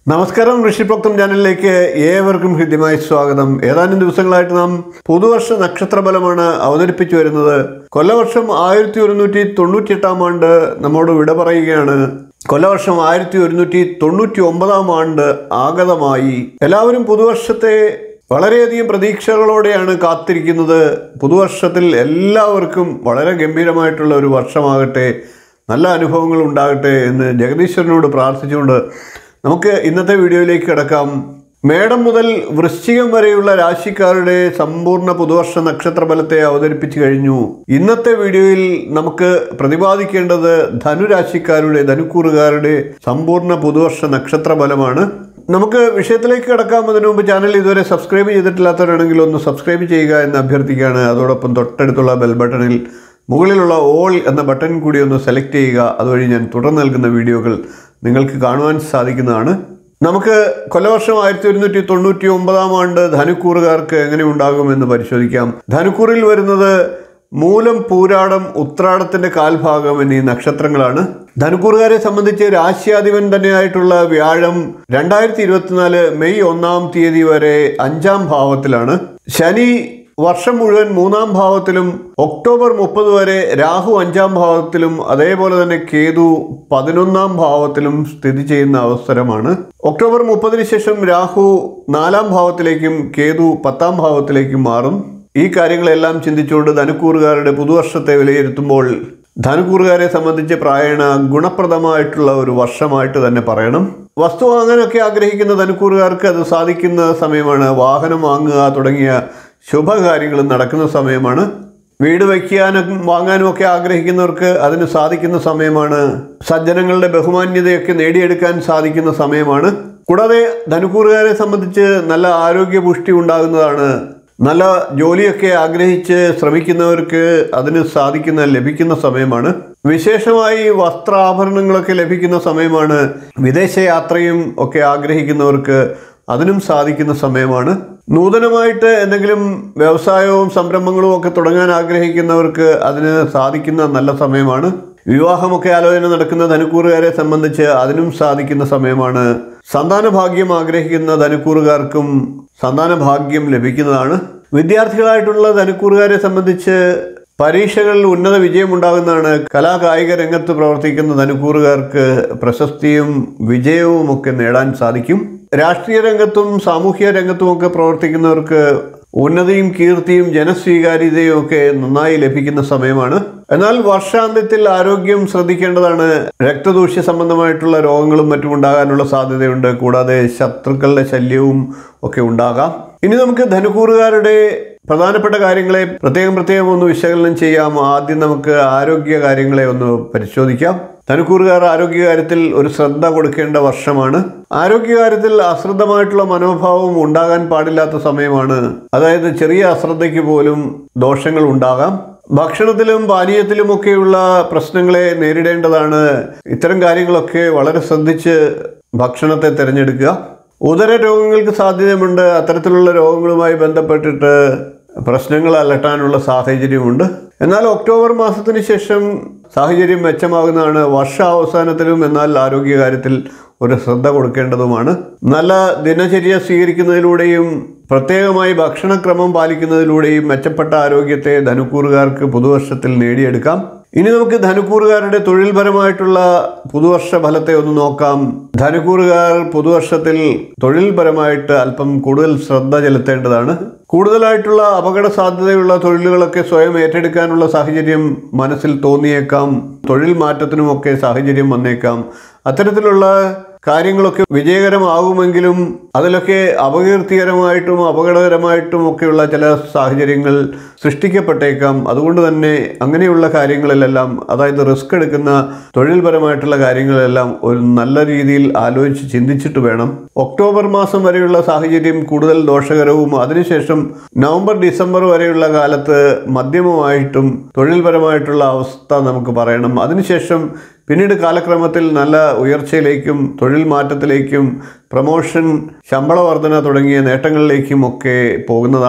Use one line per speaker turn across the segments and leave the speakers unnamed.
നമസ്കാരം ഋഷിപ്രോക്തം ചാനലിലേക്ക് ഏവർക്കും ഹൃദ്യമായ സ്വാഗതം ഏതാനും ദിവസങ്ങളായിട്ട് നാം പുതുവർഷ നക്ഷത്രഫലമാണ് അവതരിപ്പിച്ചു വരുന്നത് കൊല്ലവർഷം ആയിരത്തി ഒരുന്നൂറ്റി തൊണ്ണൂറ്റി എട്ടാം ആണ്ട് നമ്മോട് വിട പറയുകയാണ് കൊല്ലവർഷം ആയിരത്തി ഒരുന്നൂറ്റി തൊണ്ണൂറ്റി ഒമ്പതാം ആണ്ട് ആഗതമായി എല്ലാവരും പുതുവർഷത്തെ വളരെയധികം പ്രതീക്ഷകളോടെയാണ് കാത്തിരിക്കുന്നത് പുതുവർഷത്തിൽ എല്ലാവർക്കും വളരെ ഗംഭീരമായിട്ടുള്ള ഒരു വർഷമാകട്ടെ നല്ല അനുഭവങ്ങൾ ഉണ്ടാകട്ടെ എന്ന് ജഗദീശ്വരനോട് പ്രാർത്ഥിച്ചുകൊണ്ട് നമുക്ക് ഇന്നത്തെ വീഡിയോയിലേക്ക് കിടക്കാം മേടം മുതൽ വൃശ്ചികം വരെയുള്ള രാശിക്കാരുടെ സമ്പൂർണ്ണ പുതുവർഷ നക്ഷത്രഫലത്തെ അവതരിപ്പിച്ചു കഴിഞ്ഞു ഇന്നത്തെ വീഡിയോയിൽ നമുക്ക് പ്രതിപാദിക്കേണ്ടത് ധനുരാശിക്കാരുടെ ധനുക്കൂറുകാരുടെ സമ്പൂർണ്ണ പുതുവർഷ നക്ഷത്രഫലമാണ് നമുക്ക് വിഷയത്തിലേക്ക് കിടക്കാം അതിനു മുമ്പ് ചാനൽ ഇതുവരെ സബ്സ്ക്രൈബ് ചെയ്തിട്ടില്ലാത്തവരാണെങ്കിൽ ഒന്ന് സബ്സ്ക്രൈബ് ചെയ്യുക എന്ന് അഭ്യർത്ഥിക്കുകയാണ് അതോടൊപ്പം തൊട്ടടുത്തുള്ള ബെൽ ബട്ടണിൽ മുകളിലുള്ള ഓൾ എന്ന ബട്ടൺ കൂടി ഒന്ന് സെലക്ട് ചെയ്യുക അതുവഴി ഞാൻ തുടർന്ന് നൽകുന്ന വീഡിയോകൾ നിങ്ങൾക്ക് കാണുവാൻ സാധിക്കുന്നതാണ് നമുക്ക് കൊല്ലവർഷം ആയിരത്തി ഒരുന്നൂറ്റി തൊണ്ണൂറ്റി ഒമ്പതാം ആണ്ട് ധനുക്കൂറുകാർക്ക് എങ്ങനെ ഉണ്ടാകുമെന്ന് പരിശോധിക്കാം ധനുക്കൂറിൽ വരുന്നത് മൂലം പൂരാടം ഉത്രാടത്തിന്റെ കാൽഭാഗം എന്നീ നക്ഷത്രങ്ങളാണ് ധനുക്കൂറുകാരെ സംബന്ധിച്ച് രാശ്യാധിപൻ തന്നെയായിട്ടുള്ള വ്യാഴം രണ്ടായിരത്തി ഇരുപത്തിനാല് മെയ് ഒന്നാം തീയതി വരെ അഞ്ചാം ഭാവത്തിലാണ് ശനി വർഷം മുഴുവൻ മൂന്നാം ഭാവത്തിലും ഒക്ടോബർ മുപ്പത് വരെ രാഹു അഞ്ചാം ഭാവത്തിലും അതേപോലെ തന്നെ കേതു പതിനൊന്നാം ഭാവത്തിലും സ്ഥിതി ചെയ്യുന്ന അവസരമാണ് ഒക്ടോബർ മുപ്പതിന് ശേഷം രാഹു നാലാം ഭാവത്തിലേക്കും കേതു പത്താം ഭാവത്തിലേക്കും മാറും ഈ കാര്യങ്ങളെല്ലാം ചിന്തിച്ചുകൊണ്ട് ധനുക്കൂറുകാരുടെ പുതുവർഷത്തെ വിലയിരുത്തുമ്പോൾ ധനുക്കൂറുകാരെ സംബന്ധിച്ച് പ്രായണ ഗുണപ്രദമായിട്ടുള്ള ഒരു വർഷമായിട്ട് തന്നെ പറയണം വസ്തു വാങ്ങാനൊക്കെ ആഗ്രഹിക്കുന്ന ധനുക്കൂറുകാർക്ക് അത് സാധിക്കുന്ന സമയമാണ് വാഹനം വാങ്ങുക തുടങ്ങിയ ശുഭകാര്യങ്ങൾ നടക്കുന്ന സമയമാണ് വീട് വയ്ക്കാനും വാങ്ങാനും ഒക്കെ ആഗ്രഹിക്കുന്നവർക്ക് അതിന് സാധിക്കുന്ന സമയമാണ് സജ്ജനങ്ങളുടെ ബഹുമാന്യതയൊക്കെ നേടിയെടുക്കാൻ സാധിക്കുന്ന സമയമാണ് കൂടാതെ ധനുക്കൂറുകാരെ സംബന്ധിച്ച് നല്ല ആരോഗ്യപുഷ്ടി ഉണ്ടാകുന്നതാണ് നല്ല ജോലിയൊക്കെ ആഗ്രഹിച്ച് ശ്രമിക്കുന്നവർക്ക് അതിന് സാധിക്കുന്ന ലഭിക്കുന്ന സമയമാണ് വിശേഷമായി വസ്ത്രാഭരണങ്ങളൊക്കെ ലഭിക്കുന്ന സമയമാണ് വിദേശയാത്രയും ഒക്കെ ആഗ്രഹിക്കുന്നവർക്ക് അതിനും സാധിക്കുന്ന സമയമാണ് നൂതനമായിട്ട് എന്തെങ്കിലും വ്യവസായവും സംരംഭങ്ങളും ഒക്കെ തുടങ്ങാൻ ആഗ്രഹിക്കുന്നവർക്ക് അതിന് സാധിക്കുന്ന നല്ല സമയമാണ് വിവാഹമൊക്കെ ആലോചന നടക്കുന്ന ധനുക്കൂറുകാരെ സംബന്ധിച്ച് അതിനും സാധിക്കുന്ന സമയമാണ് സന്താന ഭാഗ്യം ആഗ്രഹിക്കുന്ന ധനുക്കൂറുകാർക്കും സന്താന ഭാഗ്യം ലഭിക്കുന്നതാണ് വിദ്യാർത്ഥികളായിട്ടുള്ള ധനുക്കൂറുകാരെ സംബന്ധിച്ച് പരീക്ഷകളിൽ ഉന്നത വിജയമുണ്ടാകുന്നതാണ് കലാകായിക രംഗത്ത് പ്രവർത്തിക്കുന്ന ധനുക്കൂറുകാർക്ക് പ്രശസ്തിയും വിജയവും ഒക്കെ നേടാൻ സാധിക്കും രാഷ്ട്രീയ രംഗത്തും സാമൂഹ്യ രംഗത്തും ഒക്കെ പ്രവർത്തിക്കുന്നവർക്ക് ഉന്നതിയും കീർത്തിയും ജനസ്വീകാര്യതയും ഒക്കെ നന്നായി ലഭിക്കുന്ന സമയമാണ് എന്നാൽ വർഷാന്ത്യത്തിൽ ആരോഗ്യം ശ്രദ്ധിക്കേണ്ടതാണ് രക്തദൂഷ്യ സംബന്ധമായിട്ടുള്ള രോഗങ്ങളും മറ്റും ഉണ്ടാകാനുള്ള സാധ്യതയുണ്ട് കൂടാതെ ശത്രുക്കളുടെ ശല്യവും ഒക്കെ ഉണ്ടാകാം ഇനി നമുക്ക് ധനുക്കൂറുകാരുടെ പ്രധാനപ്പെട്ട കാര്യങ്ങളെ പ്രത്യേകം പ്രത്യേകം ഒന്ന് വിശകലനം ചെയ്യാം ആദ്യം നമുക്ക് ആരോഗ്യ കാര്യങ്ങളെ ഒന്ന് പരിശോധിക്കാം ധനുക്കൂറുകാർ ആരോഗ്യകാര്യത്തിൽ ഒരു ശ്രദ്ധ കൊടുക്കേണ്ട വർഷമാണ് ആരോഗ്യകാര്യത്തിൽ അശ്രദ്ധമായിട്ടുള്ള മനോഭാവം ഉണ്ടാകാൻ പാടില്ലാത്ത സമയമാണ് അതായത് ചെറിയ അശ്രദ്ധയ്ക്ക് പോലും ദോഷങ്ങൾ ഉണ്ടാകാം ഭക്ഷണത്തിലും പാനീയത്തിലുമൊക്കെയുള്ള പ്രശ്നങ്ങളെ നേരിടേണ്ടതാണ് ഇത്തരം കാര്യങ്ങളൊക്കെ വളരെ ശ്രദ്ധിച്ച് ഭക്ഷണത്തെ തിരഞ്ഞെടുക്കുക ഉദര രോഗങ്ങൾക്ക് സാധ്യതയുണ്ട് അത്തരത്തിലുള്ള രോഗങ്ങളുമായി ബന്ധപ്പെട്ടിട്ട് പ്രശ്നങ്ങൾ അലട്ടാനുള്ള സാഹചര്യമുണ്ട് എന്നാൽ ഒക്ടോബർ മാസത്തിന് ശേഷം സാഹചര്യം മെച്ചമാകുന്നതാണ് വർഷാവസാനത്തിലും എന്നാൽ ആരോഗ്യകാര്യത്തിൽ ഒരു ശ്രദ്ധ കൊടുക്കേണ്ടതുമാണ് നല്ല ദിനചര്യ സ്വീകരിക്കുന്നതിലൂടെയും പ്രത്യേകമായി ഭക്ഷണക്രമം പാലിക്കുന്നതിലൂടെയും മെച്ചപ്പെട്ട ആരോഗ്യത്തെ ധനുക്കൂറുകാർക്ക് പുതുവർഷത്തിൽ നേടിയെടുക്കാം ഇനി നമുക്ക് ധനുക്കൂറുകാരുടെ തൊഴിൽപരമായിട്ടുള്ള പുതുവർഷ ഫലത്തെ ഒന്ന് നോക്കാം ധനുക്കൂറുകാർ പുതുവർഷത്തിൽ തൊഴിൽപരമായിട്ട് അല്പം കൂടുതൽ ശ്രദ്ധ ചെലുത്തേണ്ടതാണ് കൂടുതലായിട്ടുള്ള അപകട സാധ്യതയുള്ള തൊഴിലുകളൊക്കെ സ്വയം ഏറ്റെടുക്കാനുള്ള സാഹചര്യം മനസ്സിൽ തോന്നിയേക്കാം തൊഴിൽ മാറ്റത്തിനുമൊക്കെ സാഹചര്യം വന്നേക്കാം അത്തരത്തിലുള്ള കാര്യങ്ങളൊക്കെ വിജയകരമാകുമെങ്കിലും അതിലൊക്കെ അപകീർത്തികരമായിട്ടും അപകടകരമായിട്ടും ഒക്കെയുള്ള ചില സാഹചര്യങ്ങൾ സൃഷ്ടിക്കപ്പെട്ടേക്കാം അതുകൊണ്ട് തന്നെ അങ്ങനെയുള്ള കാര്യങ്ങളിലെല്ലാം അതായത് റിസ്ക് എടുക്കുന്ന തൊഴിൽപരമായിട്ടുള്ള കാര്യങ്ങളെല്ലാം ഒരു നല്ല രീതിയിൽ ആലോചിച്ച് ചിന്തിച്ചിട്ട് വേണം ഒക്ടോബർ മാസം വരെയുള്ള സാഹചര്യം കൂടുതൽ ദോഷകരവും അതിനുശേഷം നവംബർ ഡിസംബർ വരെയുള്ള കാലത്ത് മധ്യമമായിട്ടും തൊഴിൽപരമായിട്ടുള്ള അവസ്ഥ നമുക്ക് പറയണം അതിനുശേഷം പിന്നീട് കാലക്രമത്തിൽ നല്ല ഉയർച്ചയിലേക്കും തൊഴിൽ മാറ്റത്തിലേക്കും പ്രമോഷൻ ശമ്പള വർധന തുടങ്ങിയ നേട്ടങ്ങളിലേക്കും ഒക്കെ പോകുന്നതാണ്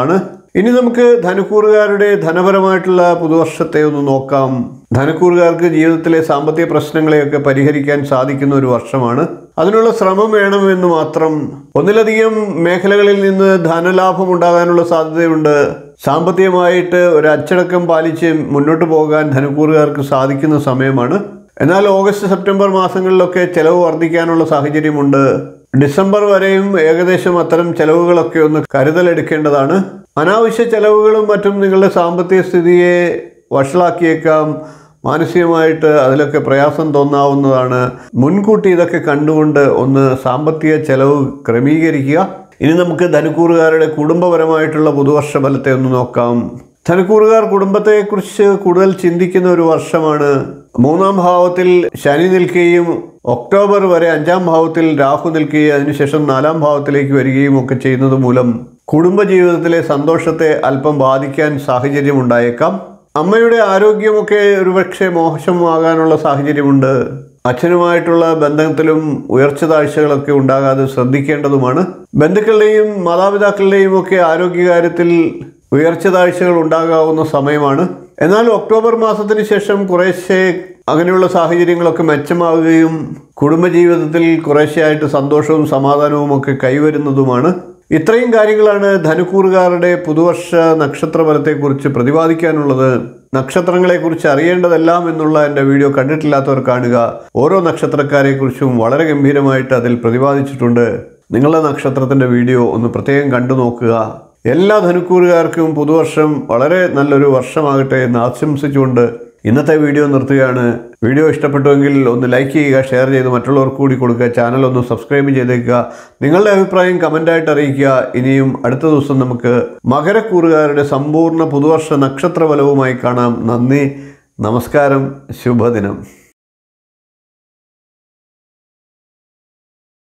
ഇനി നമുക്ക് ധനുക്കൂറുകാരുടെ ധനപരമായിട്ടുള്ള പുതുവർഷത്തെ ഒന്ന് നോക്കാം ധനക്കൂറുകാർക്ക് ജീവിതത്തിലെ സാമ്പത്തിക പ്രശ്നങ്ങളെയൊക്കെ പരിഹരിക്കാൻ സാധിക്കുന്ന ഒരു വർഷമാണ് അതിനുള്ള ശ്രമം വേണമെന്ന് മാത്രം ഒന്നിലധികം മേഖലകളിൽ നിന്ന് ധനലാഭം ഉണ്ടാകാനുള്ള സാധ്യതയുണ്ട് സാമ്പത്തികമായിട്ട് ഒരു അച്ചടക്കം പാലിച്ച് മുന്നോട്ട് പോകാൻ ധനക്കൂറുകാർക്ക് സാധിക്കുന്ന സമയമാണ് എന്നാൽ ഓഗസ്റ്റ് സെപ്റ്റംബർ മാസങ്ങളിലൊക്കെ ചെലവ് വർദ്ധിക്കാനുള്ള സാഹചര്യമുണ്ട് ഡിസംബർ വരെയും ഏകദേശം അത്തരം ചെലവുകളൊക്കെ ഒന്ന് കരുതലെടുക്കേണ്ടതാണ് അനാവശ്യ ചെലവുകളും മറ്റും നിങ്ങളുടെ സാമ്പത്തിക സ്ഥിതിയെ വഷളാക്കിയേക്കാം മാനസികമായിട്ട് അതിലൊക്കെ പ്രയാസം തോന്നാവുന്നതാണ് മുൻകൂട്ടി ഇതൊക്കെ കണ്ടുകൊണ്ട് ഒന്ന് സാമ്പത്തിക ചെലവ് ക്രമീകരിക്കുക ഇനി നമുക്ക് ധനുക്കൂറുകാരുടെ കുടുംബപരമായിട്ടുള്ള പുതുവർഷ ഫലത്തെ ഒന്ന് നോക്കാം ധനുക്കൂറുകാർ കുടുംബത്തെക്കുറിച്ച് കൂടുതൽ ചിന്തിക്കുന്ന ഒരു വർഷമാണ് മൂന്നാം ഭാവത്തിൽ ശനി നിൽക്കുകയും ഒക്ടോബർ വരെ അഞ്ചാം ഭാവത്തിൽ രാഹു നിൽക്കുകയും അതിനുശേഷം നാലാം ഭാവത്തിലേക്ക് വരികയും ഒക്കെ ചെയ്യുന്നത് മൂലം കുടുംബജീവിതത്തിലെ സന്തോഷത്തെ അല്പം ബാധിക്കാൻ സാഹചര്യം ഉണ്ടായേക്കാം അമ്മയുടെ ആരോഗ്യമൊക്കെ ഒരുപക്ഷെ മോശമാകാനുള്ള സാഹചര്യമുണ്ട് അച്ഛനുമായിട്ടുള്ള ബന്ധത്തിലും ഉയർച്ച താഴ്ചകളൊക്കെ ഉണ്ടാകാതെ ശ്രദ്ധിക്കേണ്ടതുമാണ് ബന്ധുക്കളുടെയും മാതാപിതാക്കളുടെയും ഒക്കെ ആരോഗ്യകാര്യത്തിൽ ഉയർച്ച താഴ്ചകൾ ഉണ്ടാകാവുന്ന സമയമാണ് എന്നാൽ ഒക്ടോബർ മാസത്തിന് ശേഷം കുറേശ്ശെ അങ്ങനെയുള്ള സാഹചര്യങ്ങളൊക്കെ മെച്ചമാവുകയും കുടുംബജീവിതത്തിൽ കുറേശ്ശെയായിട്ട് സന്തോഷവും സമാധാനവും ഒക്കെ കൈവരുന്നതുമാണ് ഇത്രയും കാര്യങ്ങളാണ് ധനുക്കൂറുകാരുടെ പുതുവർഷ നക്ഷത്രഫലത്തെക്കുറിച്ച് പ്രതിപാദിക്കാനുള്ളത് നക്ഷത്രങ്ങളെക്കുറിച്ച് അറിയേണ്ടതെല്ലാം എന്നുള്ള എൻ്റെ വീഡിയോ കണ്ടിട്ടില്ലാത്തവർ കാണുക ഓരോ നക്ഷത്രക്കാരെക്കുറിച്ചും വളരെ ഗംഭീരമായിട്ട് അതിൽ പ്രതിപാദിച്ചിട്ടുണ്ട് നിങ്ങളുടെ നക്ഷത്രത്തിൻ്റെ വീഡിയോ ഒന്ന് പ്രത്യേകം കണ്ടു നോക്കുക എല്ലാ ധനുക്കൂറുകാർക്കും പുതുവർഷം വളരെ നല്ലൊരു വർഷമാകട്ടെ എന്ന് ആശംസിച്ചുകൊണ്ട് ഇന്നത്തെ വീഡിയോ നിർത്തുകയാണ് വീഡിയോ ഇഷ്ടപ്പെട്ടുവെങ്കിൽ ഒന്ന് ലൈക്ക് ചെയ്യുക ഷെയർ ചെയ്ത് മറ്റുള്ളവർക്ക് കൂടി കൊടുക്കുക ചാനൽ ഒന്ന് സബ്സ്ക്രൈബ് ചെയ്തേക്കുക നിങ്ങളുടെ അഭിപ്രായം കമൻ്റായിട്ട് അറിയിക്കുക ഇനിയും അടുത്ത ദിവസം നമുക്ക് മകരക്കൂറുകാരുടെ സമ്പൂർണ്ണ പുതുവർഷ നക്ഷത്രഫലവുമായി കാണാം നന്ദി നമസ്കാരം ശുഭദിനം